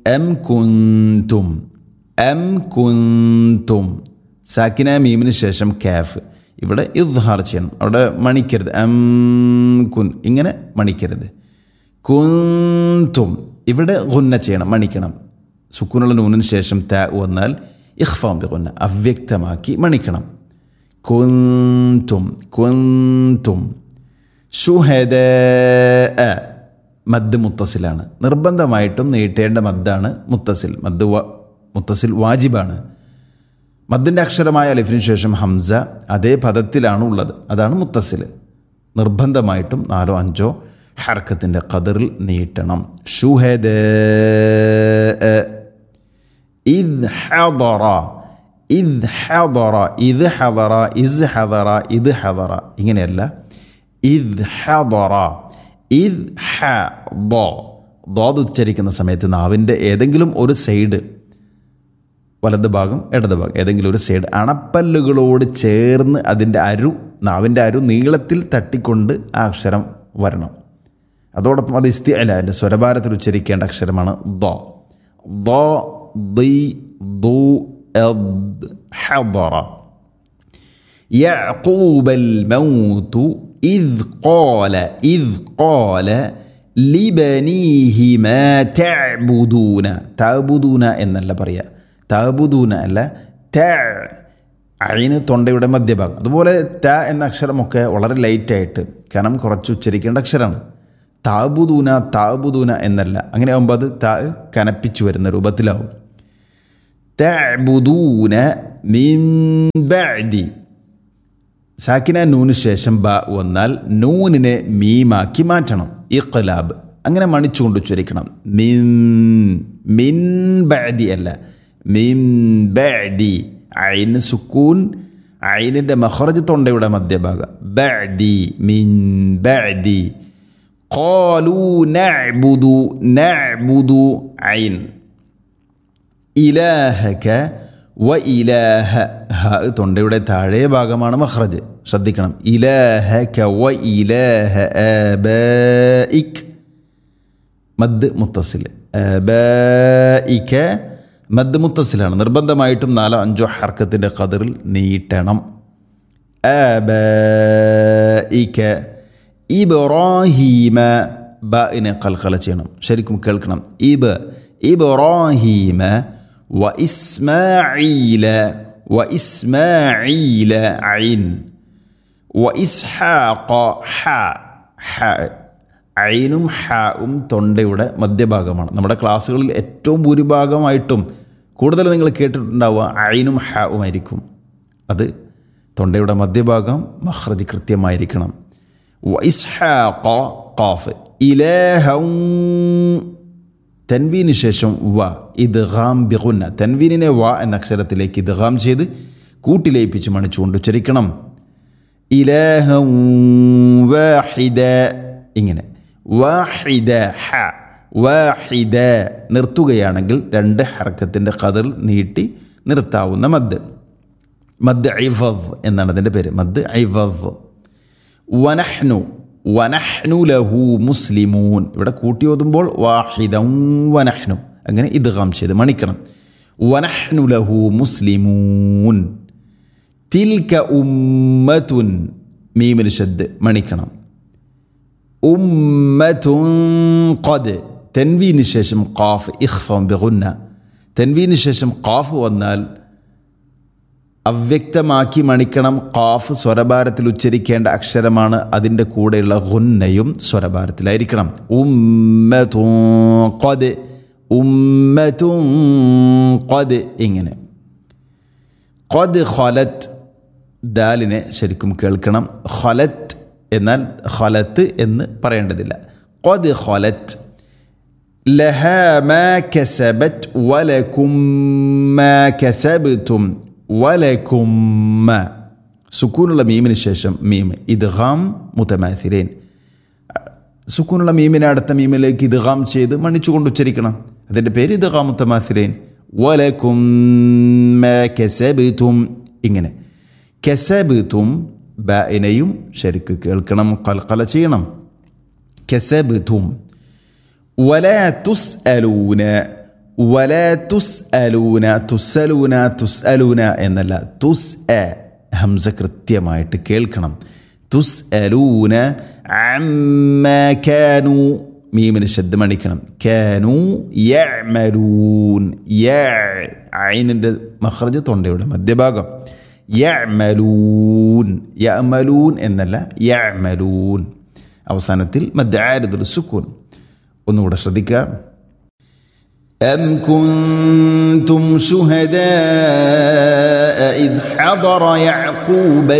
M കുന്തും M കുന്തും സാക്കിന മീമിന് ശേഷം കാഫ് ഇവിടെ ഇദ്ഹാർ ചെയ്യണം അവിടെ മണിക്കരുത് എം കുൻ ഇങ്ങനെ മണിക്കരുത് കുന്തും ഇവിടെ ഗുന്ന ചെയ്യണം മണിക്കണം സുക്കൂനുള്ള നൂനിന് ശേഷം ത വന്നാൽ ഇഖ്ഫാം ബി ഗുന്ന അവ്യക്തമാക്കി മണിക്കണം കുന്തും കുന്തും ഷുഹദ മദ് മുത്തസിലാണ് നിർബന്ധമായിട്ടും നീട്ടേണ്ട മദ്ദാണ് മുത്തസിൽ മദ് വ മുത്തസിൽ വാജിബാണ് മദ്ദിൻ്റെ അക്ഷരമായ അലിഫിന് ശേഷം ഹംസ അതേ പദത്തിലാണ് ഉള്ളത് അതാണ് മുത്തസിൽ നിർബന്ധമായിട്ടും നാലോ അഞ്ചോ ഹർക്കത്തിൻ്റെ ഖദറിൽ നീട്ടണം ഷുഹദ ഇദ് ഹദറ ഇദ് ഹദറ ഇത് ഹദറ ഇസ് ഹദറ ഇത് ഹദറ ഇങ്ങനെയല്ല ഇദ് ഹദറ ഇദ് ഹ ദോ ദോത് ഉച്ചരിക്കുന്ന സമയത്ത് നാവിൻ്റെ ഏതെങ്കിലും ഒരു സൈഡ് വലത് ഭാഗം ഇടത് ഭാഗം ഏതെങ്കിലും ഒരു സൈഡ് അണപ്പല്ലുകളോട് ചേർന്ന് അതിൻ്റെ അരു നാവിൻ്റെ അരു നീളത്തിൽ തട്ടിക്കൊണ്ട് ആ അക്ഷരം വരണം അതോടൊപ്പം അത് ഇസ്തി അല്ല അതിൻ്റെ സ്വരഭാരത്തിൽ ഉച്ചരിക്കേണ്ട അക്ഷരമാണ് ദോ ദോ ദി ദു എദ് ഹദറ يعقوب الموت إذ قال إذ قال لبنيه ما تعبدون تعبدون എന്നല്ല പറയുക താബുദൂന അല്ല ത അയിന് തൊണ്ടയുടെ മധ്യഭാഗം അതുപോലെ ത എന്ന അക്ഷരമൊക്കെ വളരെ ലൈറ്റായിട്ട് കനം കുറച്ച് ഉച്ചരിക്കേണ്ട അക്ഷരമാണ് താബുദൂന താബുദൂന എന്നല്ല അങ്ങനെ ആകുമ്പോൾ അത് ത കനപ്പിച്ചു വരുന്ന രൂപത്തിലാവും തബുദൂന മിൻ ബഅദി സാക്കിന നൂന് ശേഷം ബ വന്നാൽ നൂനിനെ മീമാക്കി മാറ്റണം ഇഖ്ലാബ് അങ്ങനെ മണിച്ചുകൊണ്ട് ഉച്ചരിക്കണം മിൻ മിൻ ബഅദി അല്ല മിൻ ബഅദി ഐന് സുക്കൂൻ ഐനിൻ്റെ മഹറജ് തൊണ്ടയുടെ മധ്യഭാഗം ബഅദി മിൻ ബഅദി قالوا نعبد نعبد عين ഇലാഹക വ ഇലാഹ ഹ തൊണ്ടയുടെ താഴെ ഭാഗമാണ് മഹ്റജ് ശ്രദ്ധിക്കണം ഇലാഹക വ ഇലാഹ ആബായിക് മദ് മുത്തസിൽ ആബായിക മദ് മുത്തസിലാണ് നിർബന്ധമായിട്ടും നാലോ അഞ്ചോ ഹർക്കത്തിൻ്റെ കതിറിൽ നീട്ടണം ആബായിക ഇബ്രാഹീമ ബിനെ കൽക്കല ചെയ്യണം ശരിക്കും കേൾക്കണം ഇബ് ഇബ്രാഹീമ വ ഇസ്മാഈല വ ഇസ്മാഈല ഐൻ വ ഇസ്ഹാഖ ഹ ഹ ഐനും ഹാവും തൊണ്ടയുടെ മധ്യഭാഗമാണ് നമ്മുടെ ക്ലാസ്സുകളിൽ ഏറ്റവും ഭൂരിഭാഗമായിട്ടും കൂടുതൽ നിങ്ങൾ കേട്ടിട്ടുണ്ടാവുക ഐനും ഹാവും ആയിരിക്കും അത് തൊണ്ടയുടെ മധ്യഭാഗം മഹ്റജ് കൃത്യമായിരിക്കണം വ ഇസ്ഹാഖ ഖാഫ് ഇലേഹം തൻവീന് ശേഷം വ ഇത് ഹാം ബിഗുന്ന തൻവീനിനെ വ എന്ന അക്ഷരത്തിലേക്ക് ഇത് ഹാം ചെയ്ത് കൂട്ടിലേപ്പിച്ച് മണിച്ചുകൊണ്ട് ഉച്ചരിക്കണം ഇലേഹം വാഹിദ ഇങ്ങനെ വാഹിദ ഹ വാഹിദ നിർത്തുകയാണെങ്കിൽ രണ്ട് ഹർക്കത്തിൻ്റെ കതിൽ നീട്ടി നിർത്താവുന്ന മദ് മദ് ഐഫവ് എന്നാണ് അതിൻ്റെ പേര് മദ് ഐഫവ് വനഹ്നു വനഹ്നു ലഹു മുസ്ലിമൂൻ ഇവിടെ കൂട്ടി ഓതുമ്പോൾ വാഹിദം വനഹ്നു അങ്ങനെ ഇദ്ഗാം ചെയ്ത് മണിക്കണം വനഹ്നു ലഹു മുസ്ലിമൂൻ തിൽക ഉമ്മത്തുൻ മീമിന് ശബ്ദ് മണിക്കണം ഉമ്മത്തുൻ ഖദ് തെൻവീന് ശേഷം ഖാഫ് ഇഖ്ഫം ബിഗുന്ന തെൻവീന് ശേഷം ഖാഫ് വന്നാൽ അവ്യക്തമാക്കി മണിക്കണം ഖാഫ് സ്വരഭാരത്തിൽ ഉച്ചരിക്കേണ്ട അക്ഷരമാണ് അതിൻ്റെ കൂടെയുള്ള ഗുന്നയും സ്വരഭാരത്തിലായിരിക്കണം ഉമ്മതു ഖദ് ഉമ്മതു ഖദ് ഇങ്ങനെ ഖദ് ഖലത്ത് ദാലിനെ ശരിക്കും കേൾക്കണം ഖലത്ത് എന്നാൽ ഖലത്ത് എന്ന് പറയേണ്ടതില്ല ഖദ് ഖലത്ത് ലഹ മാ കസബത്ത് വലക്കും മാ കസബത്തും വലക്കുമ്മ സുക്കൂനുള്ള മീമിന് ശേഷം മീം ഇദ്ഗാം മുത്തമാഥിരേൻ സുക്കൂനുള്ള മീമിനെ അടുത്ത മീമിലേക്ക് ഇദ്ഗാം ചെയ്ത് മണിച്ചുകൊണ്ട് ഉച്ചരിക്കണം അതിൻ്റെ പേര് ഇദ്ഗാം മുത്തമാഥിരേൻ വലക്കുമ്മ കെസബിത്തും ഇങ്ങനെ കെസബിത്തും ബായിനെയും ശരിക്ക് കേൾക്കണം കൽക്കല ചെയ്യണം കെസബിത്തും വല തുസ് അലൂന വല തുസ് അലൂന തുസ്സലൂന തുസ് അലൂന എന്നല്ല തുസ് എ ഹംസ കൃത്യമായിട്ട് കേൾക്കണം തുസ് അലൂന കാനു മീമിന് ശബ്ദമടിക്കണം കാനു യഅമലൂൻ യ ഐനിൻ്റെ മഖ്റജ് തൊണ്ടയുടെ മധ്യഭാഗം യഅമലൂൻ യഅമലൂൻ എന്നല്ല യഅമലൂൻ അവസാനത്തിൽ മദ്ദാരിദുൽ സുക്കൂൻ ഒന്നുകൂടെ ശ്രദ്ധിക്കുക أم كنتم شهداء إذ حضر يعقوب